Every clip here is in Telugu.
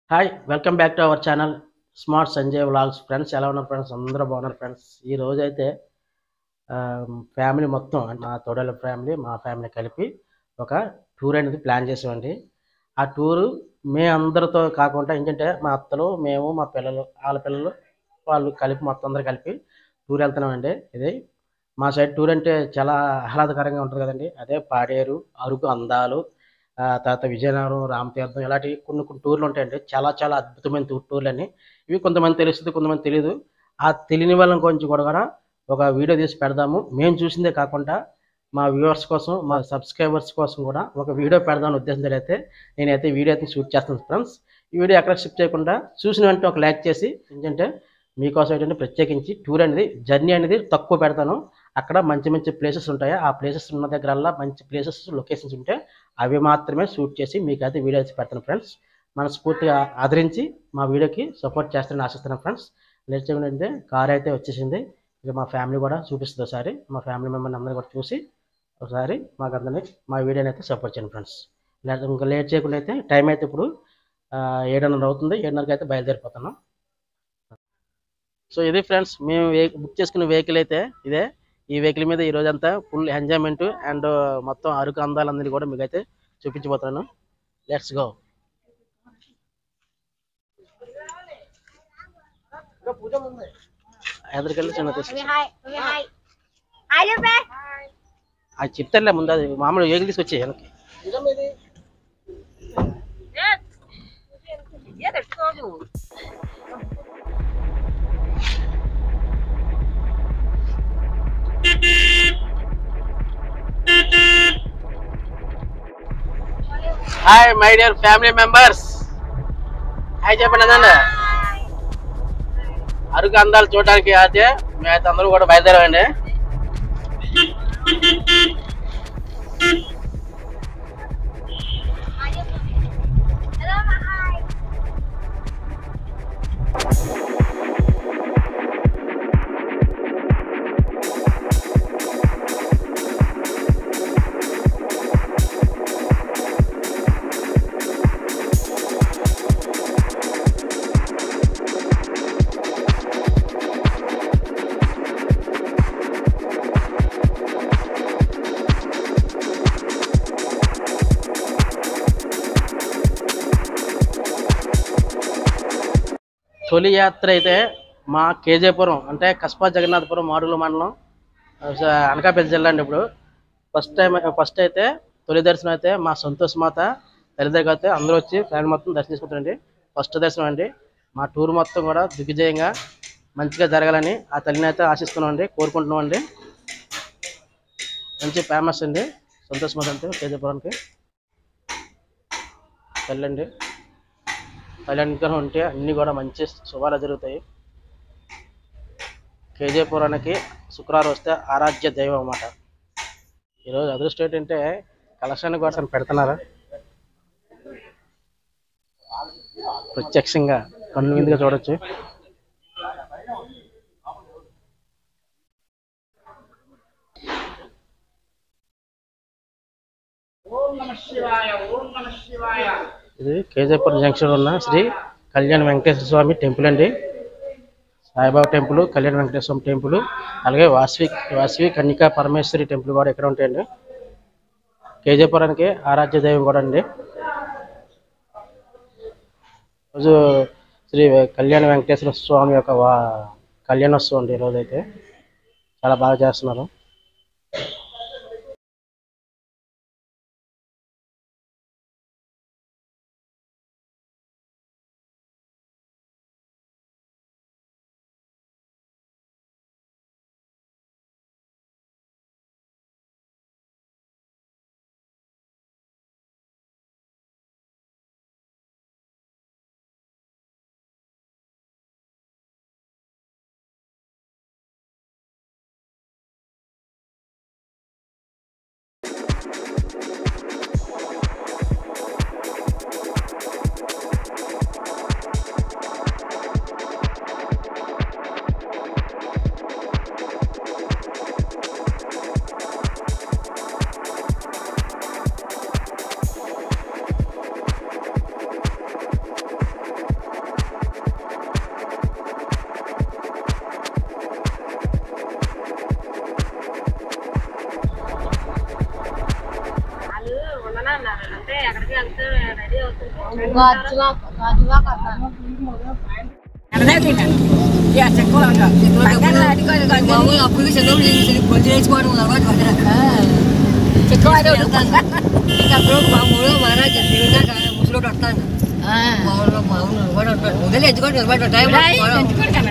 Hi welcome back to our channel smart Sanjay vlogs friends ఎలా ఉన్నారు ఫ్రెండ్స్ అందరూ బాగున్నారు ఫ్రెండ్స్ ఈ రోజు అయితే ఫ్యామిలీ మొత్తం అంటే మా తోడల ఫ్యామిలీ మా ఫ్యామిలీ కలిపి ఒక టూర్ అనేది ప్లాన్ చేసామండి ఆ టూరు మే అందరితో కాకుండా ఏంటంటే మా అత్తలు మేము మా పిల్లలు వాళ్ళ పిల్లలు వాళ్ళు కలిపి మొత్తం అందరు కలిపి టూర్ వెళ్తున్నామండి ఇది మా సైడ్ టూర్ అంటే చాలా ఆహ్లాదకరంగా ఉంటుంది కదండి అదే పాడేరు అరకు అందాలు ఆ తర్వాత విజయనగరం రామతీర్థం ఇలాంటి కొన్ని కొన్ని టూర్లు ఉంటాయండి చాలా చాలా అద్భుతమైన టూర్ టూర్లు అన్ని ఇవి కొంతమంది తెలుస్తుంది కొంతమంది తెలియదు ఆ తెలియని వాళ్ళని కొంచెం కూడా కూడా ఒక వీడియో తీసి పెడదాము మేము చూసిందే కాకుండా మా వ్యూవర్స్ కోసం మా సబ్స్క్రైబర్స్ కోసం కూడా ఒక వీడియో పెడదామని ఉద్దేశంతో అయితే నేనైతే వీడియో అయితే షూట్ చేస్తాను ఫ్రెండ్స్ ఈ వీడియో ఎక్కడ షిఫ్ట్ చేయకుండా చూసిన వెంటనే ఒక లైక్ చేసి ఏంటంటే మీకోసం ఏంటంటే ప్రత్యేకించి టూర్ అనేది జర్నీ అనేది తక్కువ పెడతాను అక్కడ మంచి మంచి ప్లేసెస్ ఉంటాయి ఆ ప్లేసెస్ ఉన్న దగ్గరల్లా మంచి ప్లేసెస్ లొకేషన్స్ ఉంటే అవి మాత్రమే షూట్ చేసి మీకైతే వీడియో అయితే పెడతాను ఫ్రెండ్స్ మనస్ఫూర్తిగా ఆదరించి మా వీడియోకి సపోర్ట్ చేస్తారని ఆశిస్తున్నాను ఫ్రెండ్స్ లేట్ చేయకుండా కార్ అయితే వచ్చేసింది ఇక మా ఫ్యామిలీ కూడా చూపిస్తుంది ఒకసారి మా ఫ్యామిలీ మెంబర్ని అందరూ కూడా చూసి ఒకసారి మాకు అందరినీ మా వీడియోని అయితే సపోర్ట్ చేయండి ఫ్రెండ్స్ లేదా ఇంకా లేట్ చేయకుండా అయితే టైం అయితే ఇప్పుడు ఆ, ఏడున్నర అవుతుంది ఏడున్నరకి అయితే బయలుదేరిపోతున్నాం సో ఇది ఫ్రెండ్స్ మేము వే- బుక్ చేసుకున్న వెహికల్ అయితే ఇదే ఈ వెహికల్ మీద ఈ రోజంతా ఫుల్ ఎంజాయ్మెంట్ అండ్ మొత్తం అరకు అందాలందరినీ కూడా మీకు అయితే చూపించబోతున్నాను లెట్స్ గో ఎదురుకెళ్ళి చిన్న తీసు హాయ్ హాయ్ హాయ్ చెప్పే అది చెప్తారులే ముందు అది మామూలు వెహికల్ తీసుకొచ్చి వెనక్కి hi my dear family members hi చెప్పండి అదండి అరకు అందాలు చూడడానికి అయితే మేమైతే అందరూ కూడా బయలుదేరామండి హలో హాయ్ తొలి యాత్ర అయితే మా కేజేపురం అంటే కస్బా జగన్నాథపురం మాడుగుల మండలం ఆ, అనకాపల్లి జిల్లా అండి ఇప్పుడు ఫస్ట్ టైం ఫస్ట్ అయితే తొలి దర్శనం అయితే మా సంతోష్ మాత తల్లి దగ్గర అయితే అందరూ వచ్చి ఫ్యామిలీ మొత్తం దర్శనం చేసుకుంటారండి ఫస్ట్ దర్శనం అండి మా టూర్ మొత్తం కూడా దిగ్విజయంగా మంచిగా జరగాలని ఆ తల్లిని అయితే ఆశిస్తున్నాం అండి కోరుకుంటున్నాం అండి మంచి ఫేమస్ అండి సంతోష్ మాత అంటే కేజీపురానికి తల్లి తల్లి అనుగ్రహం ఉంటే అన్నీ కూడా మంచి శుభాలు జరుగుతాయి కేజీపురానికి శుక్రవారం వస్తే ఆరాధ్య దైవం అన్నమాట ఈరోజు అదృష్టం ఏంటంటే కలశాన్ని కూడా పెడుతున్నారు ప్రత్యక్షంగా కన్ను విందుగా చూడొచ్చు ఇది కేజీపురం జంక్షన్ ఉన్న శ్రీ కళ్యాణ వెంకటేశ్వర స్వామి టెంపుల్ అండి సాయిబాబా టెంపుల్ కళ్యాణ వెంకటేశ్వర స్వామి టెంపుల్ అలాగే వాసవి వాసవి కన్యకా పరమేశ్వరి టెంపుల్ కూడా ఇక్కడ ఉంటాయండి కేజీపురానికి ఆరాధ్య దైవం కూడా అండి రోజు శ్రీ కళ్యాణ వెంకటేశ్వర స్వామి యొక్క వా కళ్యాణోత్సవం అండి ఈరోజు అయితే చాలా బాగా చేస్తున్నారు మామూలు అప్పుడు చదువు కొంచెం వేసుకోవడం అలవాటు పడ్డా ఇంకా అప్పుడు మామూలు మహారాజు తిరిగినాక ముసలోడు వస్తాను మామూలు మామూలు అలవాటు ఉంటాడు మొదలు ఎత్తుకోవడం అలవాటు టైం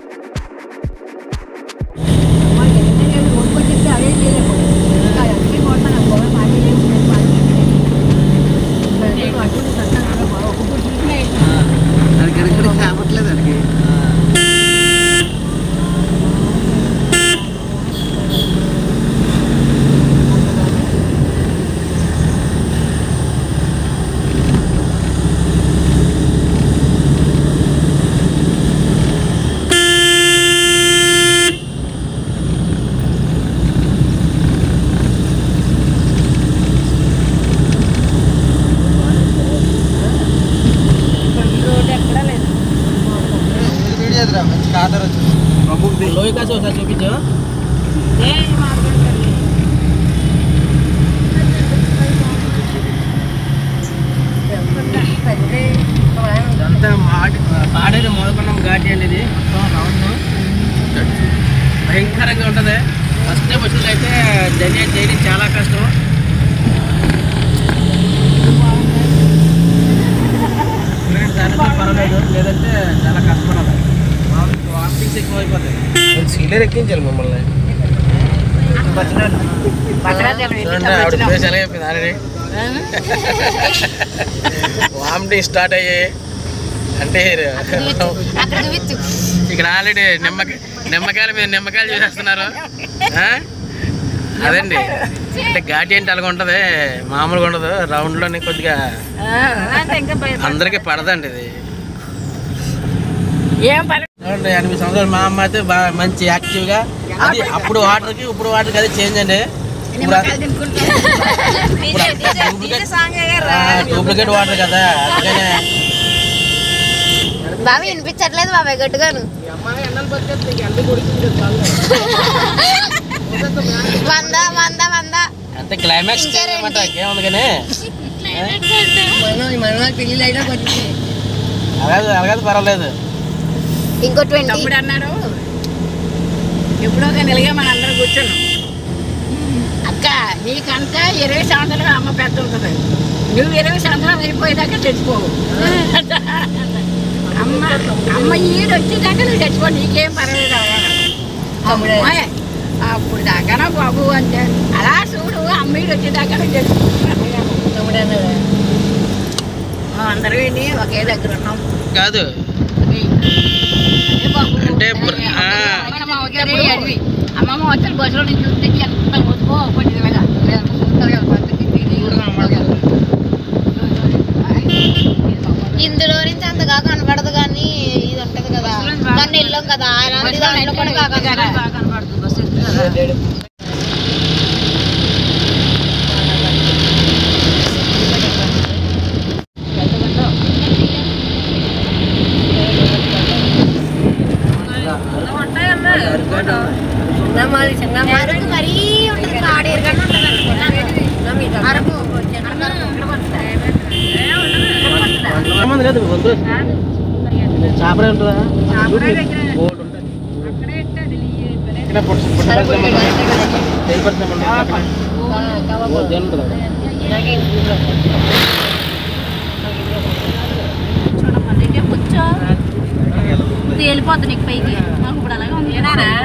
కావట్లేదు అడిగి మంచి ఆర్డర్ వచ్చింది లోయ కాసి ఒకసారి చూపించు ఇదంతా మాడి పాడేరు మొదలుకున్నాం ఘాటి అండి ఇది మొత్తం రౌండ్ భయంకరంగా ఉంటుంది ఫస్ట్ టైం వచ్చినట్లయితే జర్నీ చేయడం చాలా కష్టం దానితో పర్వాలేదు లేదంటే చాలా కష్టపడాలి వామిటింగ్స్ ఎక్కువ అయిపోతాయి సీనియర్ ఎక్కించాలి మమ్మల్ని చూడండి ఆవిడ ఫేస్ ఎలా చెప్పింది ఆల్రెడీ వామిటింగ్ స్టార్ట్ అయ్యాయి అంటే ఇక్కడ ఆల్రెడీ నిమ్మకాయ నిమ్మకాయల మీద నిమ్మకాయలు చేసేస్తున్నారు ఆ? అదండి అంటే ఘాటి అంటే అలాగ ఉంటుంది మామూలుగా ఉండదు రౌండ్లోనే కొద్దిగా అందరికీ పడదండి ఇది చూడండి ఎనిమిది సంవత్సరాలు మా అమ్మ అయితే బాగా మంచి యాక్టివ్గా అది అప్పుడు వాటర్కి ఇప్పుడు వాటర్కి అది చేంజ్ అండి డూప్లికేట్ వాటర్ కదా అందుకనే బాబు వినిపించట్లేదు బాబాయ్ గట్టుగాను వంద వంద వంద అంతే క్లైమాక్స్ అనమాట ఇంకేముంది కానీ మనవాళ్ళు పెళ్ళిళ్ళు అయినా కొంచెం అలాగే అలాగే పర్వాలేదు ఇంకో ట్వంటీ తమ్ముడు అన్నాడు ఎప్పుడో ఒక నెలగా మన అందరం కూర్చున్నాం అక్క నీకంటే ఇరవై సంవత్సరాలు అమ్మ పెద్ద ఉంటుంది నువ్వు ఇరవై సంవత్సరాలు అయిపోయేదాకా చచ్చిపోవు అమ్మ అమ్మ ఈడు వచ్చేదాకా నువ్వు చచ్చిపో నీకేం పర్వాలేదు తమ్ముడే. అమ్మాయి, అప్పుడు దాకానా బాబు అంటే అలా చూడు అమ్మ ఈడు వచ్చేదాకా నువ్వు చచ్చిపో తమ్ముడే అన్నాడు మనం అందరం వెళ్ళి ఒకే దగ్గర ఉన్నాం కాదు అదే బాబు. అంటే ప్ర- ఆ. అమ్మమ్మ వచ్చేప్పుడు అడివి. అమ్మమ్మ వచ్చారు బస్సులో నుంచి చూస్తే ఎంత వస్తుకో పట్టింది వెళ్ళ చూస్తారు కదా పక్కకి తిరిగి ఇందులో నుంచి అంతగా కనపడదు కానీ ఇది ఉంటది కదా దాన్ని వెళ్ళాం కదా అలాంటి దాంట్లో కూడా కాక కనబడుతుంది బస్సు ఎక్కుతుంది కదా. చిన్నమాది చిన్నమాది అరకు మరీ ఉంటది కాడేరు కన్నా ఉంటది అరకు సంబంధం లేదు వద్దు చేపలే ఉంటుందా బోర్డు ఉంటుంది ఇక్కడ పుట్ట- పుట్ట పరిశ్రమ ఉందా? తేలి పరిశ్రమ ఉందా? ఓ, దేని ఉంటుందా? తేలిపోతుంది నీకు పైకి నాకు ఇప్పుడు అలాగే ఉంది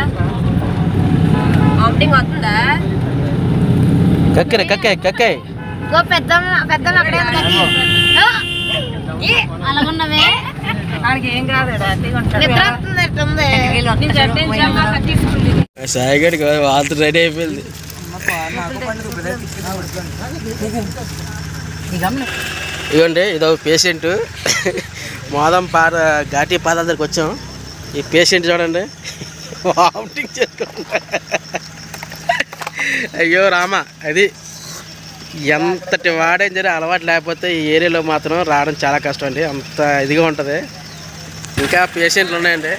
ఆమ్టింగ్ వస్తుందా కక్కెరే కక్కే కక్కే ఇంకో పెద్ద పెద్ద అక్కడే ఉంది కదా. ఆ! ఏ, అలాగున్నవే వాడికి ఏం కాదు నిద్ర వస్తుంది ఎట్టుంది సాయి గడికి వాళ్ళతో రెడీ అయిపోయింది ఇదిగోండి ఇదో పేషెంట్ మోదం పాద ఘాటి పాదాల దగ్గరికి వచ్చాం ఈ పేషెంట్ చూడండి వామిటింగ్ చేసుకుంటా అయ్యో రామ అది ఎంతటి వాడేం సరే అలవాటు లేకపోతే ఈ ఏరియాలో మాత్రం రావడం చాలా కష్టం అండి అంత ఇదిగా ఉంటుంది ఇంకా పేషెంట్లు ఉన్నాయండి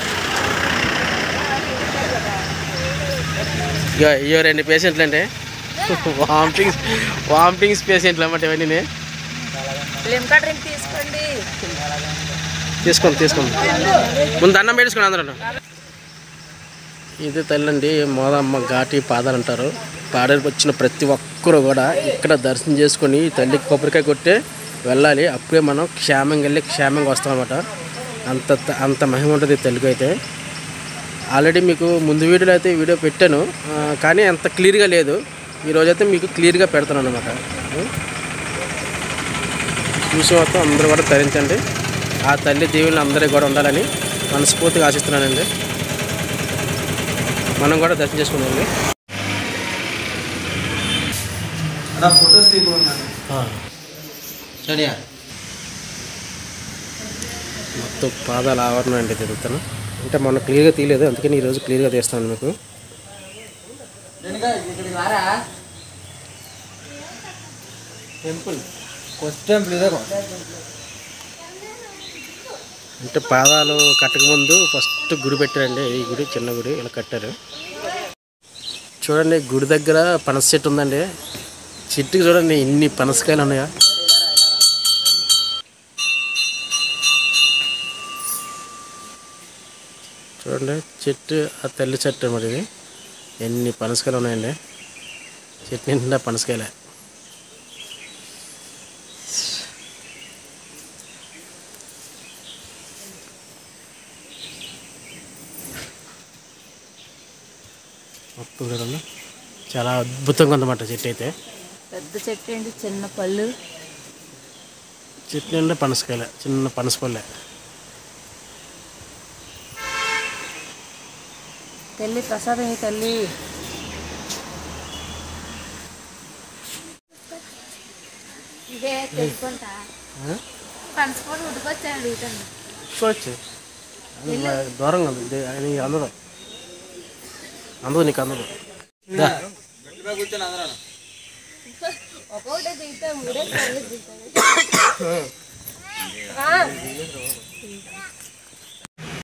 ఇగో ఇయో రెండు పేషెంట్లు అండి వామిటింగ్స్ వామిటింగ్స్ పేషెంట్లు అన్నమాట ఇవన్నీ లిమ్కా డ్రింక్ తీసుకోండి తీసుకోండి తీసుకోండి ముందు దండం పెట్టేసుకోండి అందరూ ఇది తల్లండి మోదమ్మ ఘాటి పాదాలు అంటారు పాడేరు వచ్చిన ప్రతి ఒక్కరు కూడా ఇక్కడ దర్శనం చేసుకొని ఈ తల్లికి కొబ్బరికాయ కొట్టే వెళ్ళాలి అప్పుడే మనం క్షేమంగా వెళ్ళి క్షేమంగా వస్తాం అనమాట అంత అంత మహిమ ఉంటుంది ఈ తల్లికి అయితే ఆల్రెడీ మీకు ముందు వీడియోలో అయితే వీడియో పెట్టాను ఆ, కానీ అంత క్లియర్గా లేదు ఈరోజైతే మీకు క్లియర్గా పెడతాను అనమాట చూసి మొత్తం అందరూ కూడా తరించండి ఆ తల్లి దేవుళ్ళు అందరికీ కూడా ఉండాలని మనస్ఫూర్తిగా ఆశిస్తున్నానండి మనం కూడా దర్శనం చేసుకుందామండి అలా ఫొటోస్ తీసుకున్నాను స్టడీయా మొత్తం పాదాల ఆవరణ అండి తిరుగుతాను అంటే మొన్న క్లియర్గా తీయలేదు అందుకని ఈరోజు క్లియర్గా తీస్తాను మీకు ఇక్కడికి రారా టెంపుల్ కొత్త టెంపుల్ ఇదే అంటే పాదాలు కట్టక ముందు ఫస్ట్ గుడి పెట్టారండి ఈ గుడి చిన్న గుడి ఇలా కట్టారు చూడండి గుడి దగ్గర పనస చెట్టు ఉందండి చెట్టుకి చూడండి ఇన్ని పనసకాయలు ఉన్నాయా చూడండి చెట్టు ఆ తెల్ల చెట్టు మరి ఇది ఎన్ని పనసకాయలు ఉన్నాయండి చెట్టు నిండా పనసకాయలే మొత్తం చూడండి చాలా అద్భుతంగా ఉందన్నమాట చెట్టు అయితే పెద్ద చెట్టు ఏంటి చిన్న పళ్ళు చెట్టు నిండా పనసకాయలే చిన్న పనస పళ్ళే తల్లి ప్రసాదం ఈ తల్లి ఇదే తెలుసుకుంటా పనసపూడి ఉడికొచ్చాను అడుగుతాను చూడొచ్చు అది బా- దూరంగా ఉంది ఇది అది నీకు అందదు అందదు నీకు అందదు దా. కూర్చొని అందరూ ఒక్కొక్కటే దిగుతా మూడే సార్లు దిగుతాను